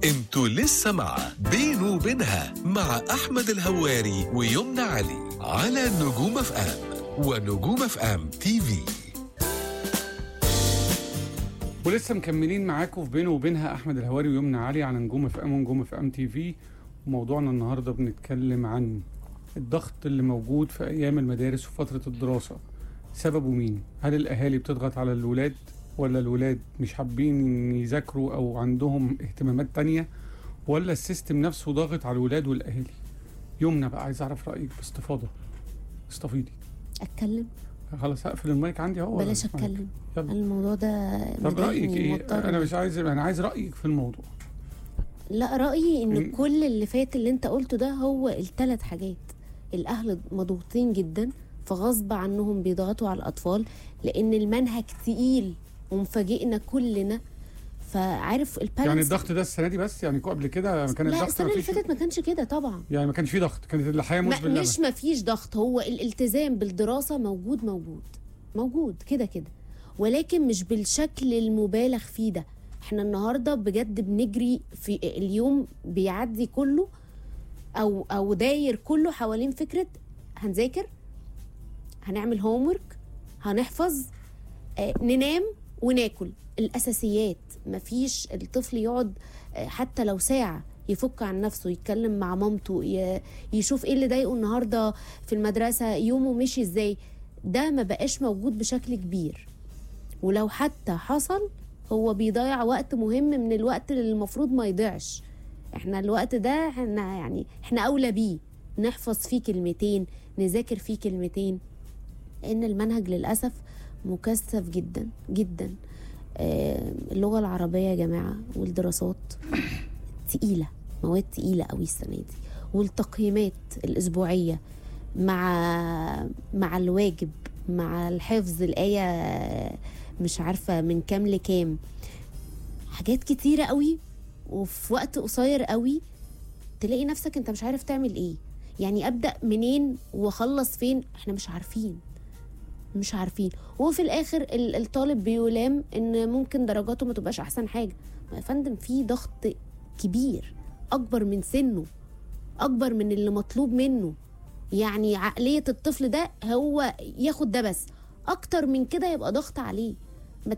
انتوا لسه مع بينه وبينها مع احمد الهواري ويمنى علي على نجوم اف ام ونجوم اف ام تي في ولسه مكملين معاكم في بينه وبينها احمد الهواري ويمنى علي على نجوم اف ام ونجوم اف ام تي في وموضوعنا النهارده بنتكلم عن الضغط اللي موجود في ايام المدارس وفتره الدراسه سببه مين هل الاهالي بتضغط على الولاد ولا الولاد مش حابين يذاكروا او عندهم اهتمامات تانية ولا السيستم نفسه ضاغط على الولاد والاهالي يمنى بقى عايز اعرف رايك باستفاضه استفيضي اتكلم خلاص هقفل المايك عندي اهو ولا بلاش اسمعك؟ اتكلم يلا. الموضوع ده طب رايك مضايقني ايه وموترني. انا مش عايز انا عايز رايك في الموضوع لا رايي ان إن- كل اللي فات اللي انت قلته ده هو الثلاث حاجات الاهل مضغوطين جدا فغصب عنهم بيضغطوا على الاطفال لان المنهج تقيل ومفاجئنا كلنا فعارف يعني البارنتس الضغط ده السنه دي بس يعني قبل كده كان لا الضغط السنه اللي مفيش فاتت ما كانش كده طبعا يعني ما كانش في ضغط كانت الحياه موت ما باللبن مش ما فيش ضغط هو الالتزام بالدراسة موجود موجود موجود كده كده ولكن مش بالشكل المبالغ فيه ده احنا النهارده بجد بنجري في اليوم بيعدي كله او او داير كله حوالين فكره هنذاكر هنعمل هومورك هنحفظ آه، ننام وناكل الاساسيات مفيش الطفل يقعد آه، حتى لو ساعه يفك عن نفسه يتكلم مع مامته ي- يشوف ايه اللي ضايقه النهارده في المدرسه يومه مشي ازاي ده ما بقاش موجود بشكل كبير ولو حتى حصل هو بيضيع وقت مهم من الوقت اللي المفروض ما يضيعش احنا الوقت ده احنا يعني احنا اولى بيه نحفظ فيه كلمتين نذاكر فيه كلمتين ان المنهج للاسف مكثف جدا جدا آه، اللغه العربيه يا جماعه والدراسات تقيله مواد تقيله قوي السنه دي والتقييمات الاسبوعيه مع مع الواجب مع الحفظ الايه مش عارفه من كام لكام حاجات كتيره قوي وفي وقت قصير قوي تلاقي نفسك انت مش عارف تعمل ايه يعني ابدا منين واخلص فين احنا مش عارفين مش عارفين وفي الاخر ال- الطالب بيلام ان ممكن درجاته ما تبقاش احسن حاجه ما يا فندم في ضغط كبير اكبر من سنه اكبر من اللي مطلوب منه يعني عقليه الطفل ده هو ياخد ده بس اكتر من كده يبقى ضغط عليه